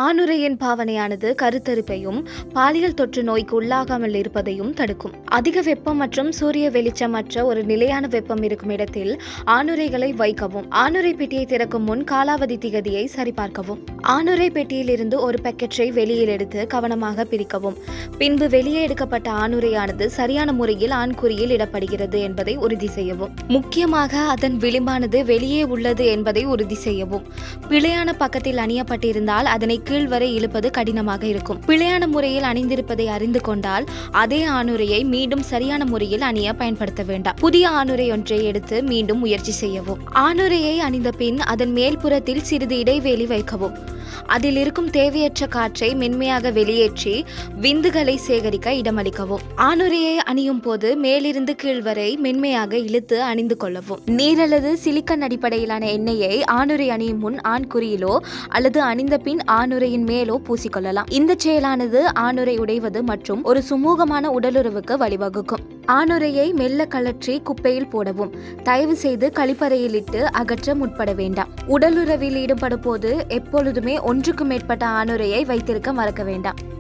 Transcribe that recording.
ஆணுரையின் பாவனையானது கருத்தரிப்பையும் பாலியல் தொற்று நோய்க்கு உள்ளாகாமல் இருப்பதையும் தடுக்கும் அதிக வெப்பம் மற்றும் சூரிய வெளிச்சமற்ற ஒரு நிலையான வெப்பம் இருக்கும் இடத்தில் ஆணுரைகளை வைக்கவும் ஆணுரை பெட்டியை திறக்கும் முன் காலாவதி திகதியை சரிபார்க்கவும் ஆணுரை பெட்டியிலிருந்து ஒரு பாக்கெட்டை வெளியில் எடுத்து கவனமாக பிரிக்கவும் பின்பு வெளியே எடுக்கப்பட்ட ஆணுரையானது சரியான முறையில் ஆண்குறியில் இடப்படுகிறது என்பதை உறுதி செய்யவும் முக்கியமாக அதன் விளிம்பானது வெளியே உள்ளது என்பதை உறுதி செய்யவும் பிழையான பக்கத்தில் அணியப்பட்டிருந்தால் அதனை கீழ்வரை இழுப்பது கடினமாக இருக்கும் பிழையான முறையில் அணிந்திருப்பதை அறிந்து கொண்டால் அதே ஆணுரையை மீண்டும் சரியான முறையில் அணிய பயன்படுத்த வேண்டாம் புதிய ஆணுரை ஒன்றை எடுத்து மீண்டும் முயற்சி செய்யவும் ஆணுரையை அணிந்த பின் அதன் மேல்புறத்தில் சிறிது இடைவெளி வைக்கவும் அதில் இருக்கும் தேவையற்ற காற்றை மென்மையாக வெளியேற்றி விந்துகளை சேகரிக்க இடமளிக்கவும் ஆணுரையை அணியும் போது மேலிருந்து கீழ் வரை மென்மையாக இழுத்து அணிந்து கொள்ளவும் நீர் அல்லது சிலிக்கன் அடிப்படையிலான எண்ணெயை ஆணுரை அணியும் முன் ஆண்குறியிலோ அல்லது அணிந்த பின் ஆணுரையின் மேலோ பூசிக்கொள்ளலாம் இந்த செயலானது ஆணுரை உடைவது மற்றும் ஒரு சுமூகமான உடலுறவுக்கு வழிவகுக்கும் ஆணுரையை மெல்ல கழற்றி குப்பையில் போடவும் தயவு செய்து கழிப்பறையில் இட்டு அகற்ற முற்பட வேண்டாம் உடலுறவில் ஈடுபடும் போது எப்பொழுதுமே ஒன்றுக்கு மேற்பட்ட ஆணுரையை வைத்திருக்க மறக்க வேண்டாம்